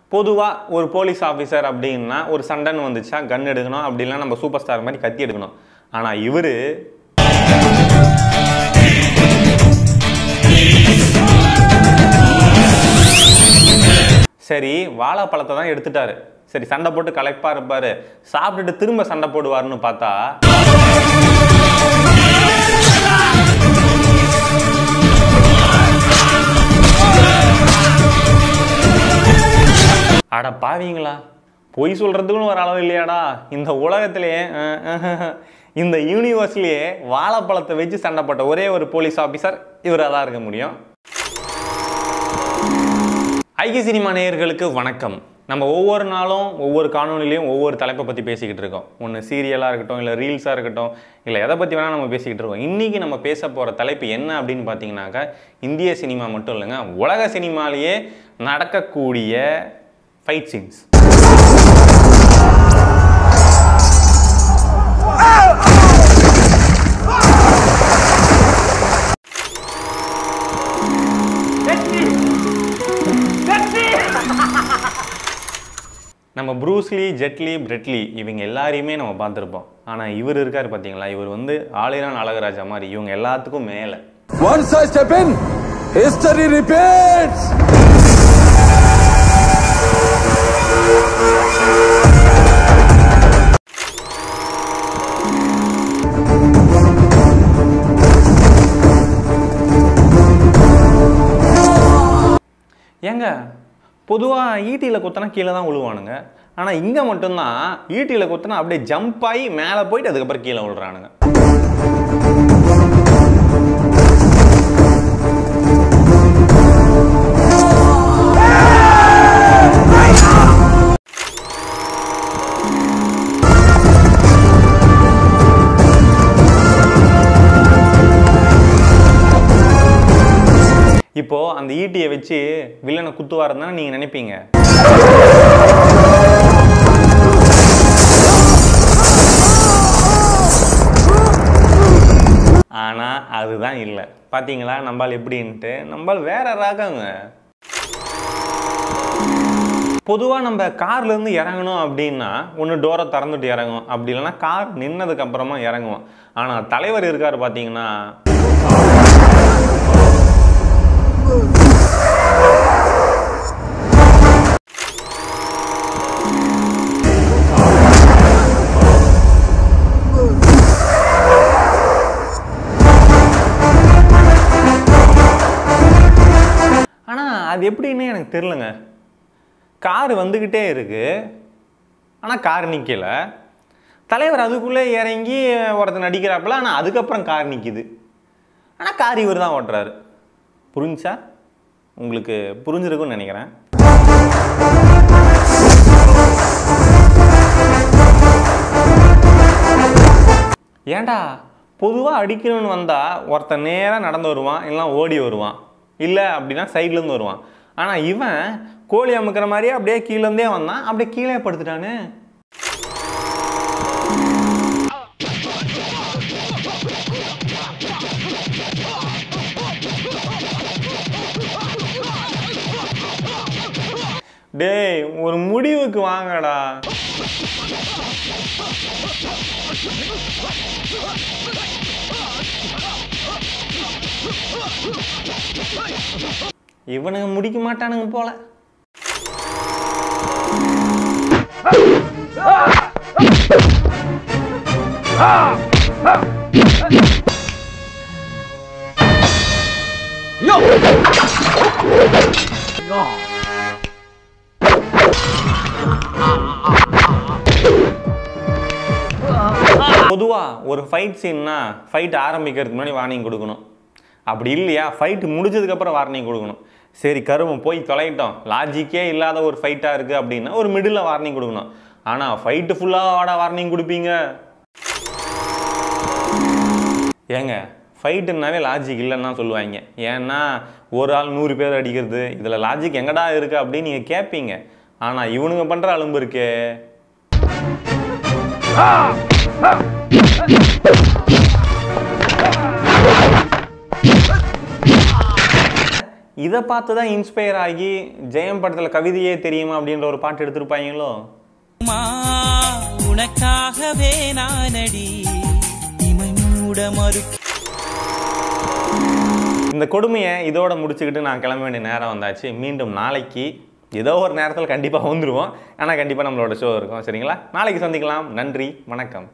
பொதுவாக ஒரு police officer அப்படின்னா ஒரு சண்டைன்னு வந்துச்சா கன் எடுக்கணும் அப்படிலாம் நம்ம சூப்பர் ஸ்டார் மாதிரி கத்தி எடுக்கணும் ஆனால் இவர் சரி வாழைப்பழத்தை தான் எடுத்துட்டாரு சரி சண்டை போட்டு களைப்பா இருப்பாரு சாப்பிட்டுட்டு திரும்ப சண்டை போடுவாருன்னு பார்த்தா அட பாவீங்களா பொய் சொல்கிறதுக்குன்னு ஒரு அளவு இல்லையாடா இந்த உலகத்திலேயே அஹ், அஹ், இந்த யூனிவர்ஸ்லேயே வாழைப்பழத்தை வச்சு சண்டை போட்ட ஒரே ஒரு போலீஸ் ஆஃபீஸர் இவராக தான் இருக்க முடியும் ஐக்கிய சினிமா நேயர்களுக்கு வணக்கம் நம்ம ஒவ்வொரு நாளும் ஒவ்வொரு காணொலிலையும் ஒவ்வொரு தலைப்பை பற்றி பேசிக்கிட்டு இருக்கோம் ஒன்று சீரியலாக இருக்கட்டும் இல்லை ரீல்ஸாக இருக்கட்டும் இல்லை எதை பற்றி வேணால் நம்ம பேசிக்கிட்டு இருக்கோம் இன்றைக்கி நம்ம பேச போகிற தலைப்பு என்ன அப்படின்னு பார்த்தீங்கன்னாக்கா இந்திய சினிமா மட்டும் இல்லைங்க உலக சினிமாலேயே நடக்கக்கூடிய ஃபைட் சீன்ஸ் நம்ம ப்ரூஸ்லி ஜெட்லி பிரெட்லி இவங்க எல்லாரையுமே நம்ம பார்த்துருப்போம் ஆனால் இவர் இருக்கார் பார்த்தீங்களா இவர் வந்து ஆளிரான் அழகராஜா மாதிரி இவங்க எல்லாத்துக்கும் மேலே Once I step in, history repeats. ஏங்க பொதுவாக ஈட்டியில் குத்தினா கீழே தான் விழுவானுங்க ஆனால் இங்கே மட்டும்தான் ஈட்டியில் குத்தினா அப்படியே ஜம்ப் ஆகி மேலே போயிட்டு அதுக்கப்புறம் கீழே விழுறானுங்க இப்போ அந்த ஈட்டியை வச்சு வில்லனை குத்துவாருன்னு தானே நீங்கள் நினைப்பீங்க ஆனால் அதுதான் இல்லை பார்த்தீங்களா நம்மால் எப்படின்ட்டு நம்மால் வேற ராகங்க பொதுவாக நம்ம கார்லேருந்து இறங்கணும் அப்படின்னா ஒன்று டோரை திறந்துட்டு இறங்கும் அப்படி இல்லைன்னா கார் நின்னதுக்கு அப்புறமா இறங்குவோம் ஆனால் தலைவர் இருக்கார் பார்த்தீங்கன்னா ஆனால் அது எப்படின்னு எனக்கு தெரிலங்க கார் வந்துக்கிட்டே இருக்கு ஆனால் கார் நிற்கல தலைவர் அதுக்குள்ளே இறங்கி ஒருத்தன் நடிக்கிறாப்புல ஆனால் அதுக்கப்புறம் கார் நிற்கிது ஆனால் கார் இவர் தான் ஓட்டுறாரு புரிஞ்சா உங்களுக்கு புரிஞ்சிருக்கும்னு நினைக்கிறேன் ஏன்டா பொதுவாக அடிக்கணும்னு வந்தால் ஒருத்தன் நேராக நடந்து வருவான் இல்லைனா ஓடி வருவான் இல்லை அப்படின்னா சைட்லேருந்து வருவான் ஆனால் இவன் கோழி அமுக்கிற மாதிரியே அப்படியே கீழேருந்தே வந்தான் அப்படியே கீழே படுத்துட்டானே டேய் ஒரு முடிவுக்கு வாங்கடா இவனுங்க முடிக்க மாட்டானுங்க போல பொதுவா ஒரு ஃபைட் சீன்னா ஃபைட் ஆரம்பிக்கிறதுக்கு முன்னாடி வார்னிங் கொடுக்கணும் அப்படி இல்லையா ஃபைட் முடிஞ்சதுக்கப்புறம் வார்னிங் கொடுக்கணும் சரி கருவம் போய் தொலைட்டோம் லாஜிக்கே இல்லாத ஒரு ஃபைட்டாக இருக்குது அப்படின்னா ஒரு மிடில் வார்னிங் கொடுக்கணும் ஆனால் ஃபைட்டு ஃபுல்லாக வாடா வார்னிங் கொடுப்பீங்க ஏங்க ஃபைட்டுனாவே லாஜிக் இல்லைன்னு தான் சொல்லுவாங்க ஏன்னா ஒரு ஆள் நூறு பேர் அடிக்கிறது இதில் லாஜிக் எங்கடா இருக்குது அப்படின்னு நீங்கள் கேட்பீங்க ஆனால் இவனுங்க பண்ணுற அலும்பு இருக்கே இதை பார்த்து தான் இன்ஸ்பயர் ஆகி ஜெயம் படத்தில் கவிதையே தெரியுமா அப்படின்ற ஒரு பாட்டு எடுத்திருப்பாங்களோ மா உனக்காகவே நானடி இமை மூட மறு இந்த கொடுமையை இதோட முடிச்சுக்கிட்டு நான் கிளம்ப வேண்டிய நேரம் வந்தாச்சு மீண்டும் நாளைக்கு ஏதோ ஒரு நேரத்தில் கண்டிப்பாக வந்துருவோம் ஆனால் கண்டிப்பாக நம்மளோட ஷோ இருக்கும் சரிங்களா நாளைக்கு சந்திக்கலாம் நன்றி வணக்கம்